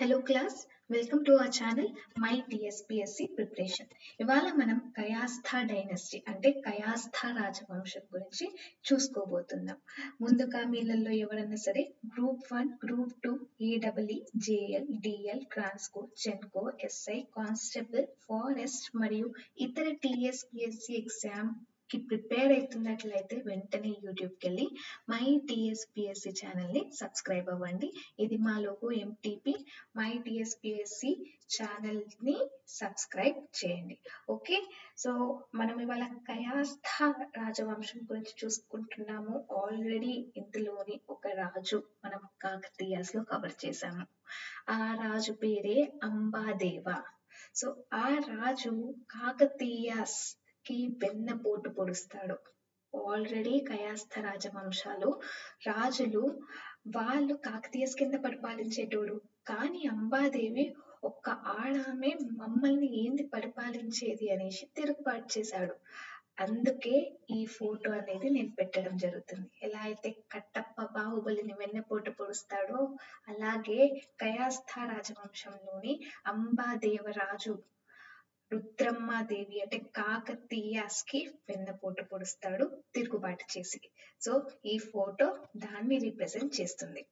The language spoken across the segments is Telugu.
Hello class welcome to our channel my TSPSC preparation ఇవాళ మనం కయాస్థా డైనస్టీ అంటే కయాస్థా రాజవంశం గురించి చూసుకోబోతున్నాం ముందుగా మీళ్ళల్లో ఎవరన్నా సరే గ్రూప్ వన్ గ్రూప్ టూ ఏడబ్ల్ఈ JL DL Transco Genco SI constable forest మరియు ఇతర టిఎస్పిఎస్సి ఎగ్జామ్ కి ప్రిపేర్ అవుతున్నట్లయితే వెంటనే యూట్యూబ్కి వెళ్ళి మై టిఎస్పిఎస్సి ఛానల్ని సబ్స్క్రైబ్ అవ్వండి ఇది మా లోగో ఎంటీపీ మై టిఎస్పిఎస్సి ఛానల్ని సబ్స్క్రైబ్ చేయండి ఓకే సో మనం ఇవాళ కయాస్థ రాజవంశం గురించి చూసుకుంటున్నాము ఆల్రెడీ ఇందులోని ఒక రాజు మనం కాకతీయాస్లో కవర్ చేశాము ఆ రాజు పేరే అంబాదేవ సో ఆ రాజు కాకతీయాస్ కి వెన్నపోటు పొడుస్తాడు ఆల్రెడీ కయాస్థ రాజవంశాలు రాజులు వాళ్ళు కాకతీయస్ కింద పరిపాలించేటోడు కానీ అంబాదేవి ఒక్క ఆడామే మమ్మల్ని ఏంది పరిపాలించేది అనేసి తిరుగుబాటు చేశాడు అందుకే ఈ ఫోటో అనేది నేను పెట్టడం జరుగుతుంది ఎలా అయితే కట్టప్ప బాహుబలిని వెన్నపోటు పొడుస్తాడో అలాగే కయాస్థ రాజవంశంలోని అంబాదేవరాజు రుద్రమ్మాదేవి అంటే కాకతీయాస్ కి వెన్నపోటు పొడుస్తాడు తిరుగుబాటు చేసి సో ఈ ఫోటో దాన్ని రిప్రజెంట్ చేస్తుంది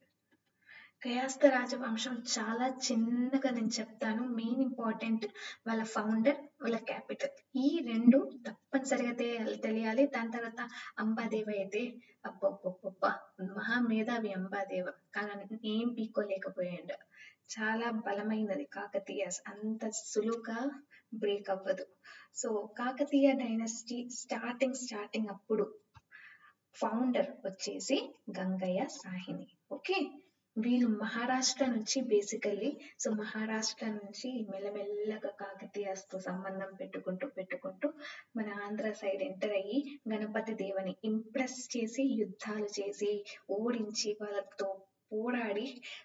కయాస్థ రాజవంశం చాలా చిన్నగా నేను చెప్తాను మెయిన్ ఇంపార్టెంట్ వాళ్ళ ఫౌండర్ వాళ్ళ క్యాపిటల్ ఈ రెండు తప్పనిసరిగా తెలియాలి దాని తర్వాత అంబాదేవి అయితే అబ్బబ్బబ్బబ్బ మహా మేధావి అంబాదేవ కానీ ఏం పీక్కోలేకపోయాడు చాలా బలమైనది కాకతీయాస్ అంత సులువుగా బ్రేక్ అవ్వదు so Kakatiya dynasty starting starting అప్పుడు ఫౌండర్ వచ్చేసి గంగయ్య సాహిని ఓకే వీళ్ళు మహారాష్ట్ర నుంచి బేసికల్లీ సో మహారాష్ట్ర నుంచి మెల్లమెల్లగా కాకతీయాస్తో సంబంధం పెట్టుకుంటూ పెట్టుకుంటూ మన ఆంధ్ర సైడ్ ఎంటర్ అయ్యి గణపతి దేవని ఇంప్రెస్ చేసి యుద్ధాలు చేసి ఓడించి వాళ్ళతో పోరాడి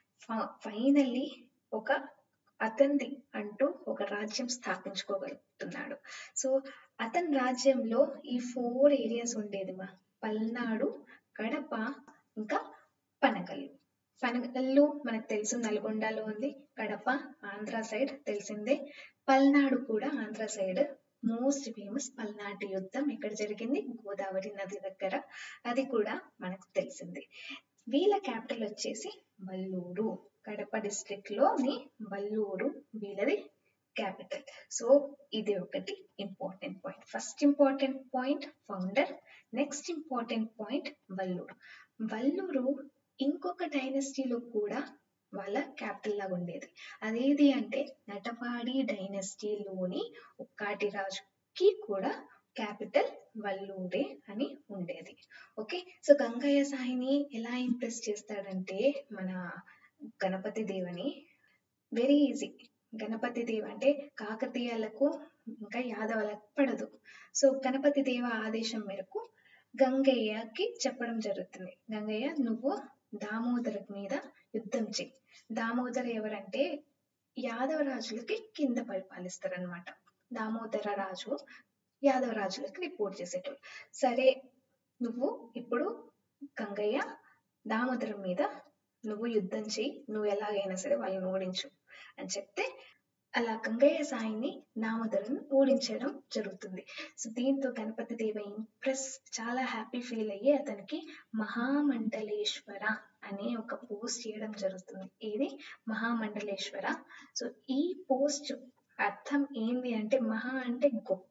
ఫైనల్లీ ఒక అతనిది అంటూ ఒక రాజ్యం స్థాపించుకోగలుగుతున్నాడు సో అతని రాజ్యంలో ఈ ఫోర్ ఏరియాస్ ఉండేది మా పల్నాడు కడప ఇంకా పనగల్లు పనగల్లు మనకు తెలుసు నల్గొండలో ఉంది కడప ఆంధ్ర సైడ్ తెలిసిందే పల్నాడు కూడా ఆంధ్ర సైడ్ మోస్ట్ ఫేమస్ పల్నాటి యుద్ధం ఎక్కడ జరిగింది గోదావరి నది దగ్గర అది కూడా మనకు తెలిసింది వీళ్ళ క్యాపిటల్ వచ్చేసి వల్లూరు కడప డిస్ట్రిక్ట్ లోని వల్లూరు వీళ్ళది క్యాపిటల్ సో ఇది ఒకటి important point first important point founder next important point Valluru Valluru ఇంకొక డైనస్టీలో కూడా వాళ్ళ క్యాపిటల్ లాగా ఉండేది అదేది అంటే నటవాడి డైనస్టీలోని ఒక్కాటి రాజుకి కూడా క్యాపిటల్ వల్లూరే అని ఉండేది ఓకే సో గంగయ్య సాయిని ఎలా ఇంప్రెస్ చేస్తాడంటే మన గణపతి దేవని వెరీ ఈజీ గణపతి దేవ అంటే కాకతీయాలకు ఇంకా యాదవులకు పడదు సో గణపతి దేవ ఆదేశం మేరకు గంగయ్యకి చెప్పడం జరుగుతుంది గంగయ్య నువ్వు దామోదర మీద యుద్ధం చెయ్యి దామోదర ఎవరంటే యాదవ రాజులకి కింద పరిపాలిస్తారనమాట దామోదర రాజు యాదవ రాజులకి రిపోర్ట్ చేసేటోళ్ళు సరే నువ్వు ఇప్పుడు గంగయ్య దామోదరం మీద నువ్వు యుద్ధం చెయ్యి నువ్వు ఎలాగైనా సరే వాళ్ళని ఓడించు అని చెప్తే అలా గంగయ్య సాయిని దామోదరుని ఓడించడం జరుగుతుంది సో దీంతో గణపతి దేవ ఇంప్రెస్ చాలా హ్యాపీ ఫీల్ అయ్యి అతనికి మహామండలేశ్వర అనే ఒక పోస్ట్ చేయడం జరుగుతుంది ఇది మహామండలేశ్వర సో ఈ పోస్ట్ అర్థం ఏంది అంటే మహా అంటే గొప్ప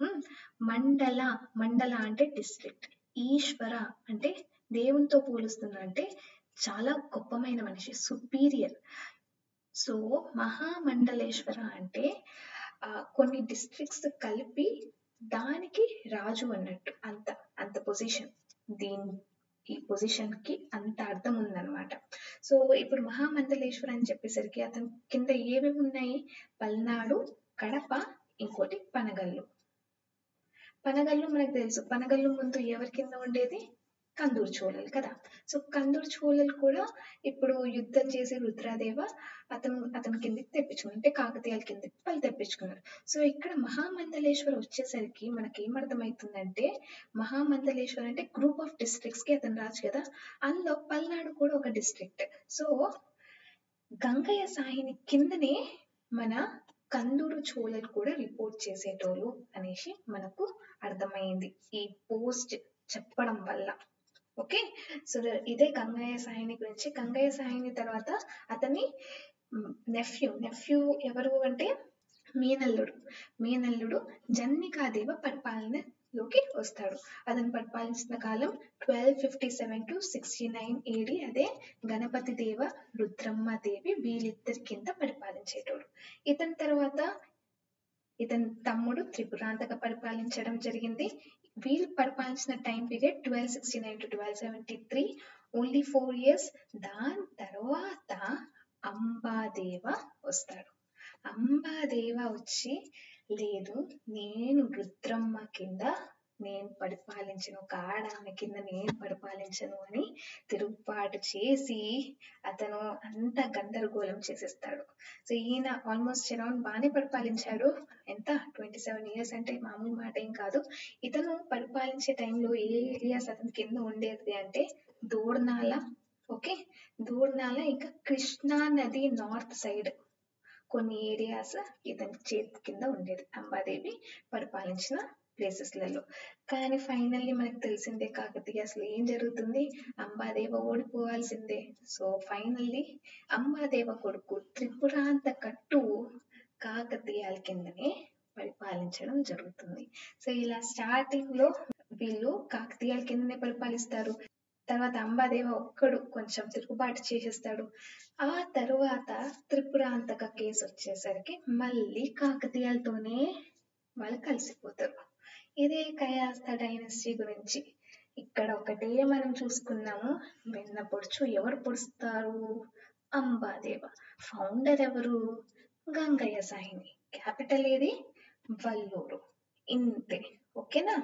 మండల మండల అంటే డిస్ట్రిక్ట్ ఈశ్వర అంటే దేవునితో పోలుస్తున్నా అంటే చాలా గొప్పమైన మనిషి సుపీరియర్ సో మహామండలేశ్వర అంటే కొన్ని డిస్ట్రిక్ట్స్ కలిపి దానికి రాజు అన్నట్టు అంత అంత పొజిషన్ దీని ఈ పొజిషన్ కి అంత అర్థం ఉందన్నమాట సో ఇప్పుడు మహామండలేశ్వర అని చెప్పేసరికి అతని కింద ఏమేమి ఉన్నాయి పల్నాడు కడప ఇంకోటి పనగల్లు పనగల్లు మనకు తెలుసు పనగల్లు ముందు ఎవరి కింద ఉండేది కందూరు చోళలు కదా సో కందూరు చోళలు కూడా ఇప్పుడు యుద్ధం చేసి రుద్రాదేవ అతను అతని కిందకి తెప్పించుకున్నారు అంటే కాకతీయాల కిందకి వాళ్ళు తెప్పించుకున్నారు సో ఇక్కడ మహామందలేశ్వర్ వచ్చేసరికి మనకి ఏమర్థమవుతుందంటే మహామందలేశ్వర్ అంటే గ్రూప్ ఆఫ్ డిస్ట్రిక్ట్స్ కి అతను రాజు కదా అందులో పల్నాడు కూడా ఒక డిస్ట్రిక్ట్ సో గంగయ్య సాయిని కిందనే మన కందూరు చోళలు కూడా రిపోర్ట్ చేసేటోళ్ళు అనేసి మనకు అర్థమైంది ఈ పోస్ట్ చెప్పడం వల్ల ఓకే సో ఇదే గంగయ్య సాయిని గురించి గంగయ్య సాయిని తర్వాత అతని నెఫ్యూ నెఫ్యూ ఎవరు అంటే మీనల్లుడు మీనల్లుడు జన్నికాదేవ పరిపాలనలోకి వస్తాడు అతను పరిపాలించిన కాలం twelve fifty seven to sixty nine AD అదే గణపతి దేవ రుద్రమ్మ దేవి వీళ్ళిద్దరి కింద పరిపాలించేటోడు ఇతని తర్వాత ఇతని తమ్ముడు త్రిపురాంతక పరిపాలించడం జరిగింది వీళ్ళు పరిపాలించిన time period twelve sixty nine to twelve seventy three only four years దాని తర్వాత అంబాదేవ వస్తాడు అంబాదేవ వచ్చి లేదు నేను రుద్రమ్మ కింద నేను పరిపాలించను ఒక ఆడామె కింద నేను పరిపాలించను అని తిరుగుబాటు చేసి అతను అంత గందరగోళం చేసేస్తాడు సో ఈయన ఆల్మోస్ట్ అరౌండ్ బాగానే పరిపాలించాడు ఎంత ట్వంటీ సెవెన్ ఇయర్స్ అంటే మామూలు మాట ఏం కాదు ఇతను పరిపాలించే టైంలో ఏ ఏరియాస్ అతని కింద ఉండేది అంటే దూర్నాల ఓకే దూర్నాల ఇంకా కృష్ణా నది నార్త్ సైడ్ కొన్ని ఏరియాస్ ఇతని చేతి కింద ఉండేది అంబాదేవి పరిపాలించిన ప్లేసెస్లలో కానీ ఫైనల్లీ మనకు తెలిసిందే కాకతీయ అసలు ఏం జరుగుతుంది అంబాదేవ ఓడిపోవాల్సిందే సో ఫైనల్లీ అంబాదేవ కొడుకు త్రిపురాంత కట్టు కాకతీయాల కిందనే పరిపాలించడం జరుగుతుంది సో ఇలా స్టార్టింగ్ లో వీళ్ళు కాకతీయాల కిందనే పరిపాలిస్తారు తర్వాత అంబాదేవ ఒక్కడు కొంచెం తిరుగుబాటు చేసేస్తాడు ఆ తరువాత త్రిపురాంతక కేసు వచ్చేసరికి మళ్ళీ కాకతీయాలతోనే వాళ్ళు కలిసిపోతారు ఇదే కయాస్థ డైనస్టీ గురించి ఇక్కడ ఒకటే మనం చూసుకున్నాము వెన్న పొడుచు ఎవరు పొడుస్తారు అంబాదేవ ఫౌండర్ ఎవరు గంగయ్య సాయిని క్యాపిటల్ ఏది వల్లూరు ఇంతే ఓకేనా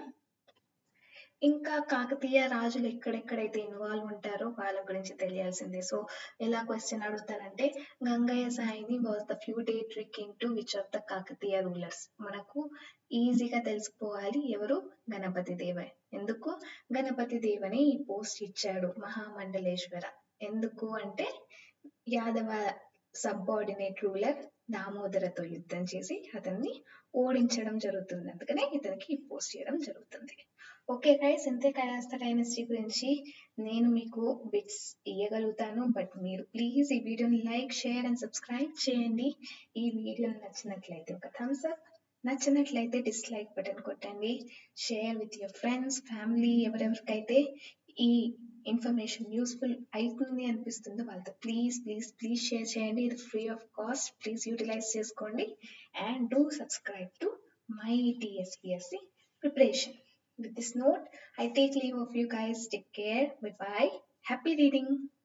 ఇంకా కాకతీయ రాజులు ఎక్కడెక్కడైతే ఇన్వాల్వ్ ఉంటారో వాళ్ళ గురించి తెలియాల్సిందే సో ఎలా క్వశ్చన్ అడుగుతారంటే Gangaya Saini was the feudatory to which of the Kakatiya rulers మనకు ఈజీగా తెలుసుకోవాలి ఎవరు గణపతి దేవ ఎందుకు గణపతి దేవని ఈ పోస్ట్ ఇచ్చాడు మహామండలేశ్వర ఎందుకు అంటే యాదవ సబ్ఆర్డినేట్ రూలర్ దామోదరతో యుద్ధం చేసి అతన్ని ఓడించడం జరుగుతుంది అందుకనే ఇతనికి ఈ పోస్ట్ చేయడం జరుగుతుంది ఓకే గైస్ ఇంతే కయాస్త డైనస్టీ గురించి నేను మీకు బిట్స్ ఇవ్వగలుగుతాను బట్ మీరు ప్లీజ్ ఈ వీడియోని లైక్ షేర్ అండ్ సబ్స్క్రైబ్ చేయండి ఈ వీడియో నచ్చినట్లయితే ఒక థమ్స్ అప్ నచ్చినట్లయితే డిస్లైక్ బటన్ కొట్టండి share with your friends family ఎవరెవరికైతే ఈ ఇన్ఫర్మేషన్ యూస్ఫుల్ అవుతుంది అనిపిస్తుందో వాళ్ళతో ప్లీజ్ ప్లీజ్ ప్లీజ్ షేర్ చేయండి ఇది free of cost please utilize చేసుకోండి and do subscribe to my TSPSC preparation With this note, I take leave of you guys. Take care. Bye bye. Happy reading.